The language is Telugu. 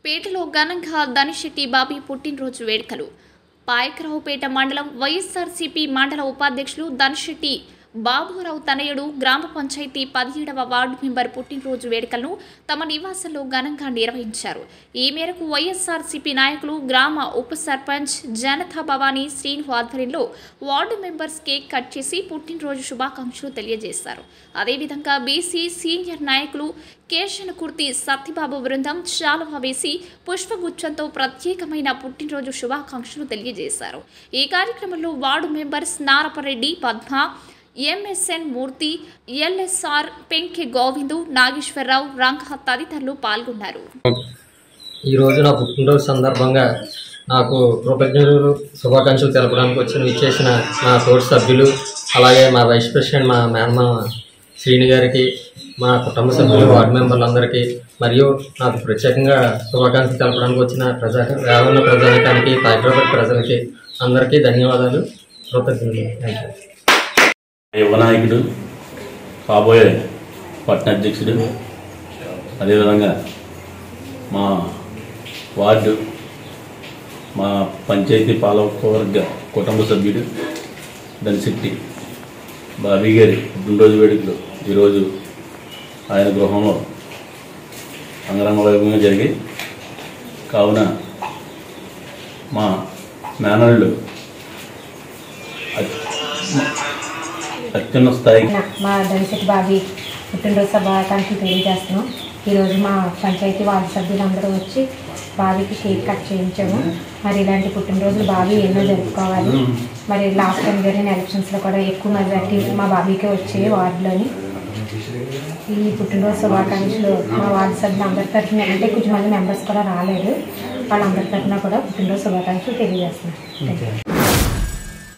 పేటలో ఘనంగా ధనిశెట్టి బాబీ పుట్టినరోజు వేడుకలు పాయకరావుపేట మండలం వైఎస్ఆర్సీపీ మండల ఉపాధ్యక్షులు ధనిశెట్టి బాబురావు తనయుడు గ్రామ పంచాయతీ పదిహేడవ వార్డు మెంబర్ పుట్టినరోజు వేడుకలను తమ నివాసంలో ఘనంగా నిర్వహించారు ఈ మేరకు వైఎస్ఆర్సీపీ నాయకులు గ్రామ ఉప సర్పంచ్ జనతా భవానీ శ్రీను ఆధ్వర్యంలో వార్డు మెంబర్స్ కేక్ కట్ చేసి పుట్టినరోజు శుభాకాంక్షలు తెలియజేశారు అదేవిధంగా బీసీ సీనియర్ నాయకులు కేశనకుర్తి సత్యబాబు బృందం శాలువా వేసి పుష్పగుచ్చంతో ప్రత్యేకమైన పుట్టినరోజు శుభాకాంక్షలు తెలియజేశారు ఈ కార్యక్రమంలో ward members Narapareddy Padma MSN Murthy LSR Penke Govindu Nageswararao Ranga తదితరులు పాల్గొన్నారు ఈ రోజు నా పుట్టినరోజు సందర్భంగా నాకు కృతజ్ఞతలు శుభాకాంక్షలు తెలపడానికి వచ్చిన ఇచ్చేసిన మా తోటి సభ్యులు అలాగే మా వైస్ ప్రెసిడెంట్ మా మేనమామ శ్రీని గారికి మా కుటుంబ సభ్యులు వార్డు మెంబర్లందరికీ మరియు నాకు ప్రత్యేకంగా శుభాకాంక్షలు తెలపడానికి వచ్చిన ప్రజా రానున్న ప్రజానికానికి హైదరాబాద్ ప్రజలకి అందరికీ ధన్యవాదాలు కృతజ్ఞతలు థ్యాంక్ యూ యువ నాయకుడు కాబోయే పట్టణ అధ్యక్షుడు అదేవిధంగా మా వార్డు మా పంచాయతీ పాలకవర్గ కుటుంబ సభ్యుడు దనిశెట్టి బాబీ గారి పుట్టినరోజు వేడుకలు ఈరోజు ఆయన గృహంలో అంగరంగ వైభవంగా జరిగాయి కావున మా మేనళ్ళు అత్- అత్యున్నత స్థాయికి మా దళిత బాబీ పుట్టినరోజు శుభాకాంక్షలు తెలియజేస్తున్నాం ఈరోజు మా పంచాయతీ వార్డు సభ్యులందరూ వచ్చి బాబీకి కేక్ కట్ చేయించాము మరి ఇలాంటి పుట్టినరోజులు బాబీ ఎన్నో జరుపుకోవాలి మరి లాస్ట్ టైం జరిగిన ఎలక్షన్స్లో కూడా ఎక్కువ మెజార్టీ మా బాబీకే వచ్చాయి వార్డులోని ఈ పుట్టినరోజు శుభాకాంక్షలు మా వార్డు సభ్యులు అందరి తరఫున అంటే కొంచెం మంది మెంబర్స్ కూడా రాలేదు వాళ్ళందరి తరఫున కూడా పుట్టినరోజు శుభాకాంక్షలు తెలియజేస్తున్నాం థ్యాంక్ యూ